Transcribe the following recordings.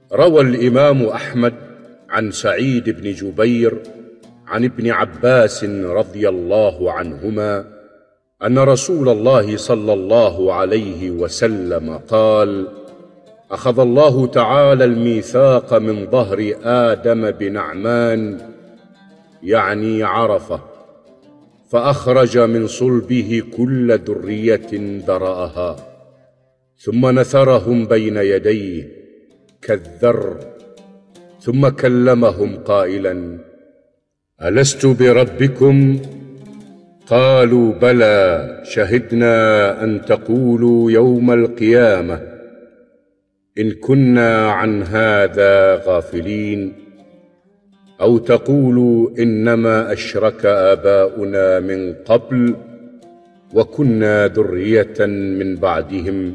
روى الامام احمد عن سعيد بن جبير عن ابن عباس رضي الله عنهما ان رسول الله صلى الله عليه وسلم قال اخذ الله تعالى الميثاق من ظهر ادم بنعمان يعني عرفه فاخرج من صلبه كل ذريه ذراها ثم نثرهم بين يديه كالذر ثم كلمهم قائلا الست بربكم قالوا بلى شهدنا ان تقولوا يوم القيامه ان كنا عن هذا غافلين او تقولوا انما اشرك اباؤنا من قبل وكنا ذريه من بعدهم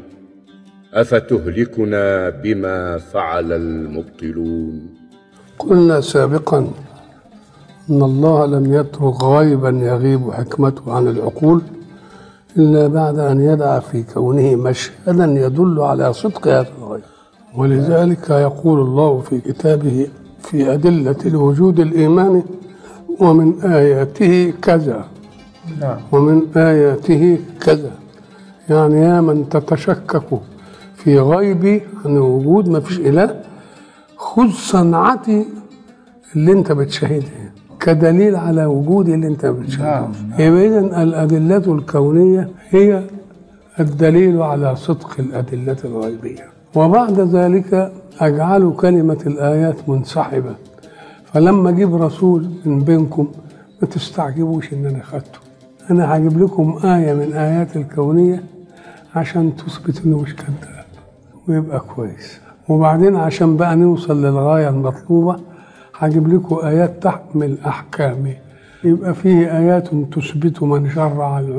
افتهلكنا بما فعل المبطلون قلنا سابقا ان الله لم يترك غيبا يغيب حكمته عن العقول الا بعد ان يدع في كونه مشهدا يدل على صدق هذا الغيب ولذلك يقول الله في كتابه في أدلة الوجود الإيماني ومن آياته كذا نعم ومن آياته كذا يعني يا من تتشكك في غيبي عن وجود ما فيش إله خذ صنعتي اللي أنت بتشاهدها كدليل على وجودي اللي أنت بتشاهده نعم، يبقى إذا الأدلة الكونية هي الدليل على صدق الأدلة الغيبية وبعد ذلك أجعل كلمة الآيات منسحبة فلما أجيب رسول من بينكم ما تستعجبوش إن أنا خدته أنا هجيب لكم آية من آيات الكونية عشان تثبت إنه مش كذاب ويبقى كويس وبعدين عشان بقى نوصل للغاية المطلوبة هجيب لكم آيات تحمل أحكامي يبقى فيه آيات تثبت من شرع ال-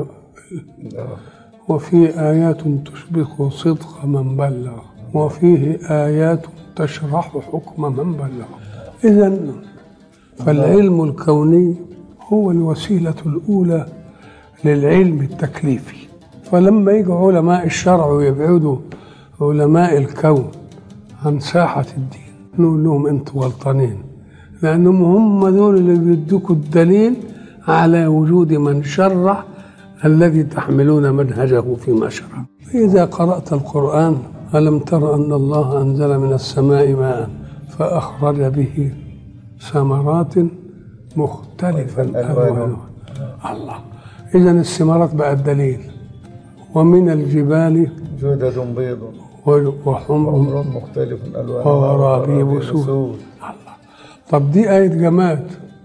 وفيه آيات تشبه صدق من بلغ وفيه آيات تشرح حكم من بلغ إذا فالعلم الكوني هو الوسيلة الأولى للعلم التكليفي فلما يجوا علماء الشرع ويبعدوا علماء الكون عن ساحة الدين نقول لهم انتوا غلطانين لأنهم هم دول اللي بيدوكوا الدليل على وجود من شرع الذي تحملون منهجه فيما شرع إذا قرأت القرآن ألم تر أن الله أنزل من السماء ماء فأخرج به ثمرات مختلفا ألوانها الله إذا الثمرات بقى الدليل ومن الجبال جودة بيض وحمر عمر مختلف ألوانها وغرابيب سود الله طب دي آية جماد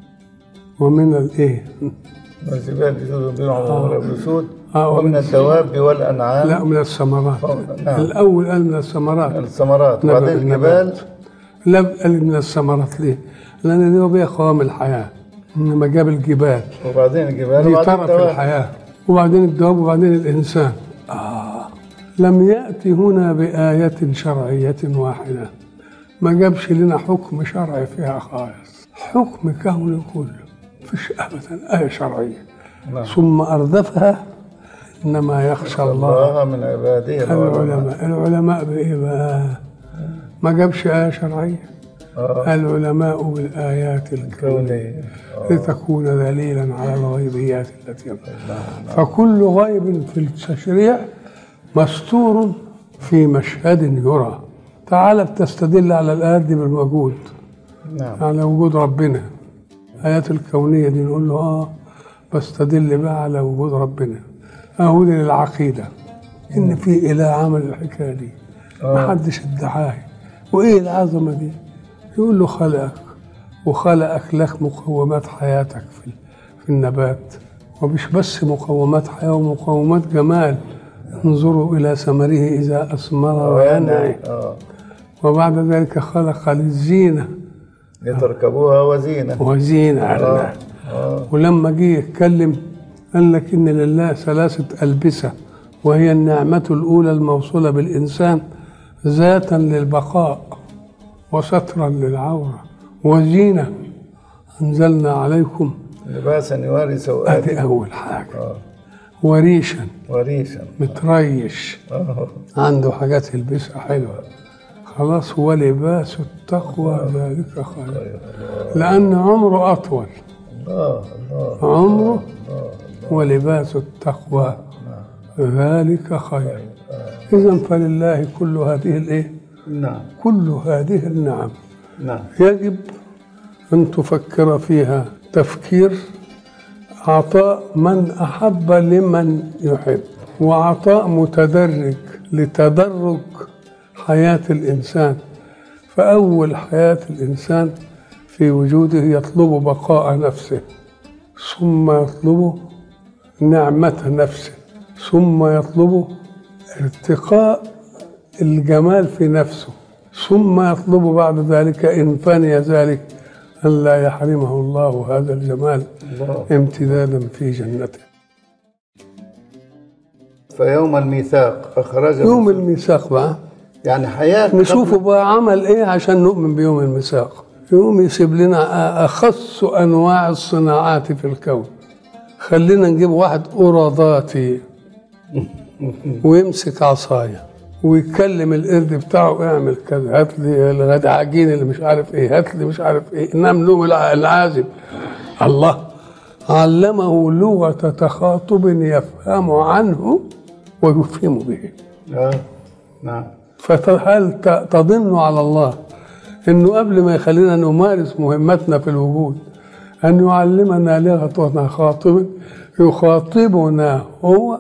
ومن الإيه؟ والجبال جود بيض وغرابيب سود آه، ومن ومن- الدواب والأنعام لا من الثمرات نعم. الأول قال من الثمرات الثمرات نبات وبعدين النبات. الجبال لا قال من الثمرات ليه؟ لأن دي هو قوام الحياة إنما جاب الجبال وبعدين الجبال دي وبعدين طرف الدواب الحياة وبعدين الدواب وبعدين الإنسان آه لم يأتي هنا بآية شرعية واحدة ما جابش لنا حكم شرعي فيها خالص حكم كوني كله مفيش أبدا آية شرعية نعم. ثم أردفها إنما يخشى الله الله من عباده العلماء العلماء العلماء بإيه بقى ما جابش آية شرعية آه. العلماء بالآيات الكونية كوني لتكون دليلا على الغيبيات التي فكل غيب في التشريع مستور في مشهد يرى تعال بتستدل على الآيات دي بالوجود نعم على وجود ربنا الآيات الكونية دي نقول له آه بستدل بقى على وجود ربنا أهو دي للعقيدة إن في إله عمل الحكاية دي ما حدش ادعاه وإيه العظمة دي يقول له خلقك وخلقك لك مقومات حياتك في في النبات ومش بس مقومات حياة ومقومات جمال انظروا إلى ثمره إذا أثمر وينعي آه. وبعد ذلك خلق للزينة لتركبوها وزينة وزينة آه. على آه. ولما جه يتكلم قال لك إن لله ثلاثة ألبسة وهي النعمة الأولى الموصولة بالإنسان ذاتا للبقاء وسترا للعورة وزينة أنزلنا عليكم لباسا يواري سوآتكم أدي أول حاجة آه. وريشا وريشا متريش آه. عنده حاجات يلبسها حلوة خلاص ولباس التقوى ذلك خير لأن عمره أطول الله الله عمره ولباس التقوى ذلك خير إذا فلله كل هذه الإيه؟ نعم كل هذه النعم نعم يجب أن تفكر فيها تفكير عطاء من أحب لمن يحب وعطاء متدرج لتدرج حياة الإنسان فأول حياة الإنسان في وجوده يطلب بقاء نفسه ثم يطلب نعمة نفسه ثم يطلب ارتقاء الجمال في نفسه ثم يطلب بعد ذلك إن فني ذلك أن لا يحرمه الله هذا الجمال الله امتدادا في جنته فيوم الميثاق أخرجه يوم الميثاق بقى يعني حياة نشوفه بقى عمل ايه عشان نؤمن بيوم الميثاق يوم يسيب لنا اخص انواع الصناعات في الكون خلينا نجيب واحد قرضاتي ويمسك عصايه ويكلم القرد بتاعه اعمل كذا هات لي الغدعاجين اللي مش عارف ايه هات لي مش عارف ايه نملوه الع- العازب الله علمه لغه تخاطب يفهم عنه ويفهم به آه. نعم فهل ت- تظن على الله انه قبل ما يخلينا نمارس مهمتنا في الوجود ان يعلمنا لغه خاطب يخاطبنا هو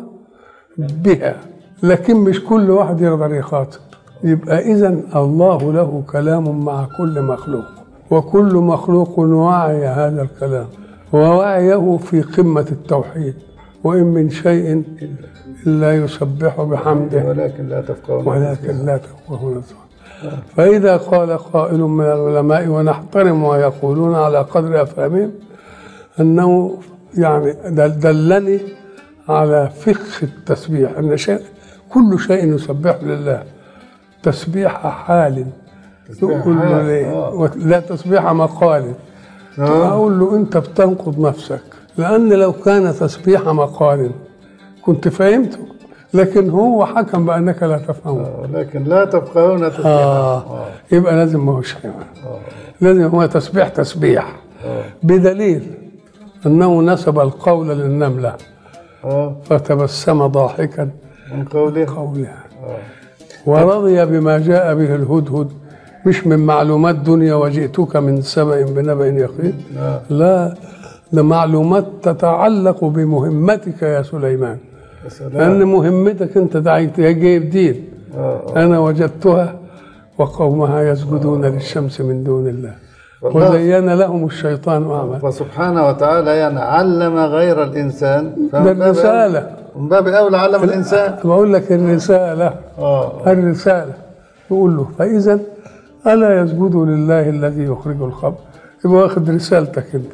بها لكن مش كل واحد يقدر يخاطب يبقى اذا الله له كلام مع كل مخلوق وكل مخلوق وعي هذا الكلام ووعيه في قمه التوحيد وان من شيء الا يسبح بحمده ولكن لا تفقهون ولكن لا تفقهون الصلاة. فإذا قال قائل من العلماء ونحترم ما يقولون على قدر أفهامهم أنه يعني دل- دلني على فقه التسبيح أن شيء كل شيء يسبح لله تسبيح حال تسبيح يقول له حال، ليه؟ آه. وت- لا تسبيح مقال آه. أقول له أنت بتنقض نفسك لأن لو كان تسبيح مقال كنت فهمته لكن هو حكم بأنك لا تفهمه آه. ولكن لا تفقهون تسبيحا آه يبقى لازم ما هوش حيوان لازم هو تسبيح تسبيح بدليل أنه نسب القول للنملة آه. فتبسم ضاحكا من قوله قولها ورضي بما جاء به الهدهد مش من معلومات دنيا وجئتك من سبأ بنبأ يقين آه. لا ده معلومات تتعلق بمهمتك يا سليمان يا سلام لأن مهمتك أنت دعيت يا جايب دين آه. أنا وجدتها وقومها يسجدون للشمس من دون الله والله. وزين لهم الشيطان أعمال فسبحانه وتعالى يعني علم غير الإنسان فمن ده باب الرسالة أولى- من باب أولى علم الإنسان بقول لك الرسالة آه. الرسالة يقول له فإذا ألا يسجد لله الذي يخرج الخبر يبقى واخد رسالتك أنت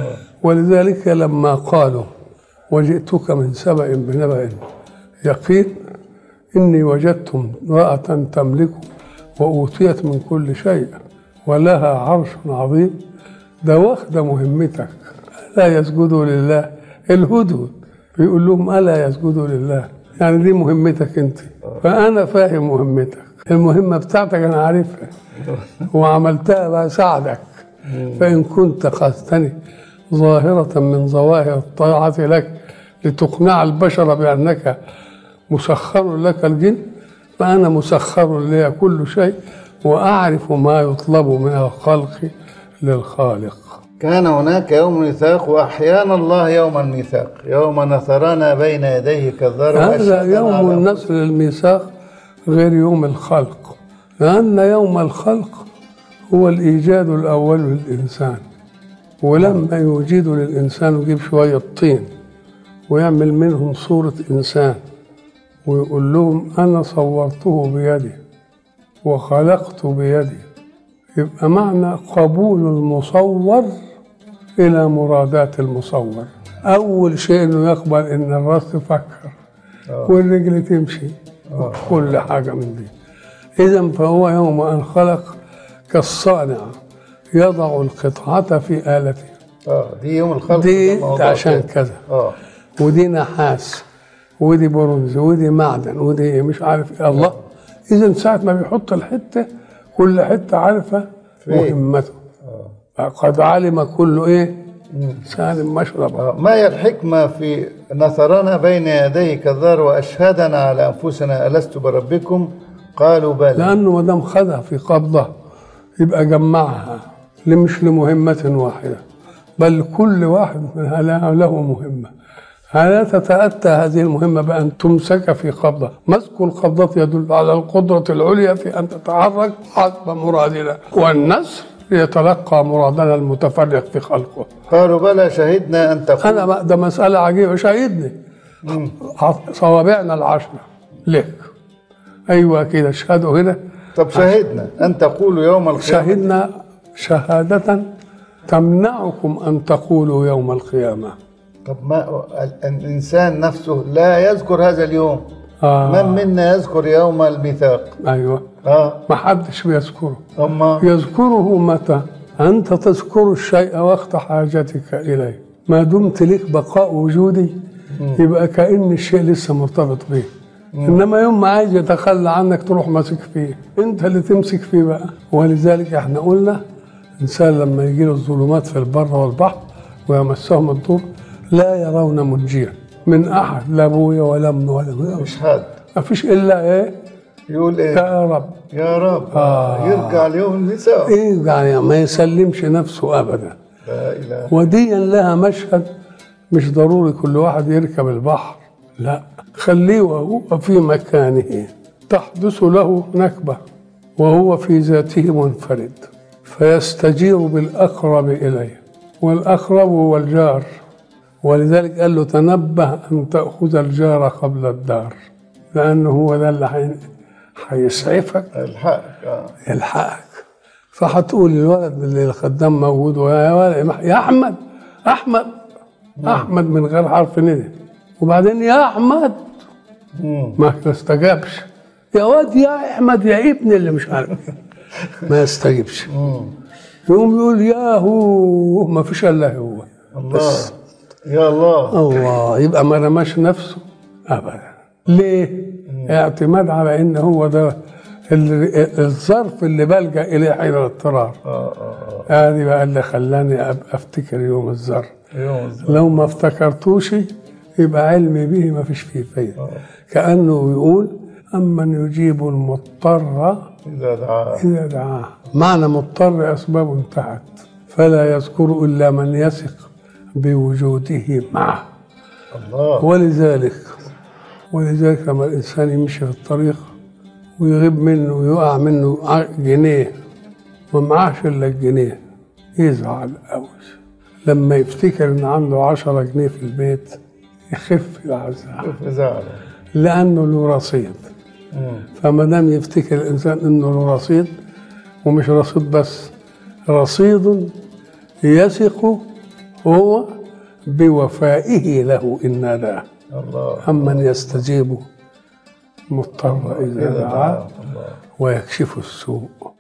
ولذلك لما قالوا وجئتك من سبأ بنبأ يقين إني وجدت امرأة تملك وأوتيت من كل شيء ولها عرش عظيم ده واخدة مهمتك ألا يسجدوا لله الهدهد بيقول لهم ألا يسجدوا لله يعني دي مهمتك أنت فأنا فاهم مهمتك المهمة بتاعتك أنا عارفها وعملتها بساعدك فإن كنت قصدتني ظاهرة من ظواهر الطاعة لك لتقنع البشر بأنك مسخر لك الجن فأنا مسخر لي كل شيء وأعرف ما يطلب من الخلق للخالق كان هناك يوم ميثاق وأحيانا الله يوم الميثاق يوم نثرنا بين يديه كالذر هذا وأشهدنا يوم على النسل الميثاق غير يوم الخلق لأن يوم الخلق هو الإيجاد الأول للإنسان ولما يوجد للإنسان يجيب شوية طين ويعمل منهم صورة إنسان ويقول لهم أنا صورته بيدي وخلقت بيدي يبقى معنى قبول المصور إلى مرادات المصور أول شيء إنه يقبل إن الرأس تفكر والرجل تمشي كل حاجة من دي إذا فهو يوم أن خلق كالصانع يضع القطعة في آلته آه دي يوم الخلق دي ده موضوع عشان تاني. كذا آه ودي نحاس ودي برونز ودي معدن ودي مش عارف إيه. الله اذا ساعه ما بيحط الحته كل حته عارفه فين؟ مهمته قد علم كل ايه سالم مشربه آه، ما هي الحكمة في نثرنا بين يديك الذر وأشهدنا على أنفسنا ألست بربكم قالوا بلى لانه ما دام خدها في قبضه يبقى جمعها ل- مش لمهمه واحده بل كل واحد منها له- له مهمه فلا تتاتى هذه المهمه بان تمسك في قبضه مسك القبضه يدل على القدره العليا في ان تتحرك حسب مرادنا والنسر يتلقى مرادنا المتفرق في خلقه قالوا بلى شهدنا أن تقول انا بقى ده مساله عجيبه شهدني صوابعنا العشره لك ايوه كده اشهدوا هنا طب شهدنا أن تقولوا يوم القيامة شهدنا شهادة تمنعكم أن تقولوا يوم القيامة طب ما ال- الإنسان نفسه لا يذكر هذا اليوم آه. من منا يذكر يوم الميثاق أيوة اه ما حدش بيذكره أما يذكره متى أنت تذكر الشيء وقت حاجتك إليه ما دمت لك بقاء وجودي يبقى كأن الشيء لسه مرتبط به إنما يوم ما عايز يتخلى عنك تروح ماسك فيه أنت اللي تمسك فيه بقى ولذلك احنا قلنا الإنسان لما يجي له الظلمات في البر والبحر ويمسهم الضر لا يرون منجيا من أحد لا أبويا ولا أمي ولا أبويا. مش حد ما فيش إلا إيه يقول إيه يا رب يا رب آه. يرجع اليوم الميثاق إيه يعني ما يسلمش نفسه أبدا لا إله وديا لها مشهد مش ضروري كل واحد يركب البحر لا خليه وهو في مكانه تحدث له نكبة وهو في ذاته منفرد فيستجير بالأقرب إليه والأقرب هو الجار ولذلك قال له تنبه أن تأخذ الجار قبل الدار لأنه هو ده اللي حي- هيسعفك الحق آه. يلحقك فهتقول الولد اللي الخدام موجود ويا ولد يا احمد احمد احمد من غير حرف ندى وبعدين يا احمد مم. ما يستجابش يا واد يا احمد يا ابني اللي مش عارف إيه. ما يستجيبش مم. يقوم يقول يا هو ما فيش الا هو الله يا الله الله يبقى ما رماش نفسه ابدا ليه؟ اعتماد على ان هو ده ال- الظرف اللي بلجا اليه حين الاضطرار اه اه هذه بقى اللي خلاني أبقى افتكر يوم الذر اه يوم الزمن. لو ما افتكرتوش يبقى علمي به ما فيش فيه فايده كانه يقول امن يجيب المضطر إذا دعا اذا دعاه معنى مضطر اسبابه انتهت فلا يذكر الا من يثق بوجوده معه الله ولذلك ولذلك لما الانسان يمشي في الطريق ويغيب منه ويقع منه ع- جنيه ما معاش الا الجنيه يزعل قوي لما يفتكر ان عنده عشرة جنيه في البيت يخف العزاء شوف زعل لانه له رصيد مم. فما دام يفتكر الانسان انه له رصيد ومش رصيد بس رصيد يثق هو بوفائه له ان ناداه الله أمن يستجيب مضطر إذا إذا دعاه دعا الله ويكشف السوء